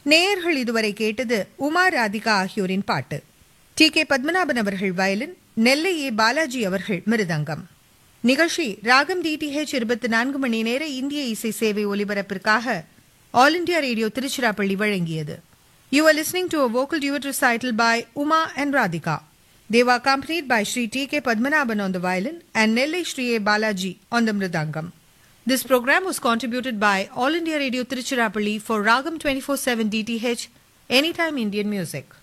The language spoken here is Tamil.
நேயர்கள் இதுவரை கேட்டது உமா ராதிகா ஆகியோரின் பாட்டு டி கே பத்மநாபன் அவர்கள் வயலின் நெல்லை ஏ பாலாஜி அவர்கள் மிருதங்கம் நிகழ்ச்சி ராகம் டிடிஹெச் இருபத்தி நான்கு மணி நேர இந்திய இசை சேவை ஒலிபரப்பிற்காக ஆல் இண்டியா ரேடியோ திருச்சிராப்பள்ளி வழங்கியது you are listening to a vocal duet recital by Uma and Radhika. They were accompanied by Sri T.K. Padmanabhan on the violin and Nellai Sri A. Balaji on the mridangam. This program was contributed by All India Radio Tiruchirappalli for Ragam 24/7 DTH Anytime Indian Music.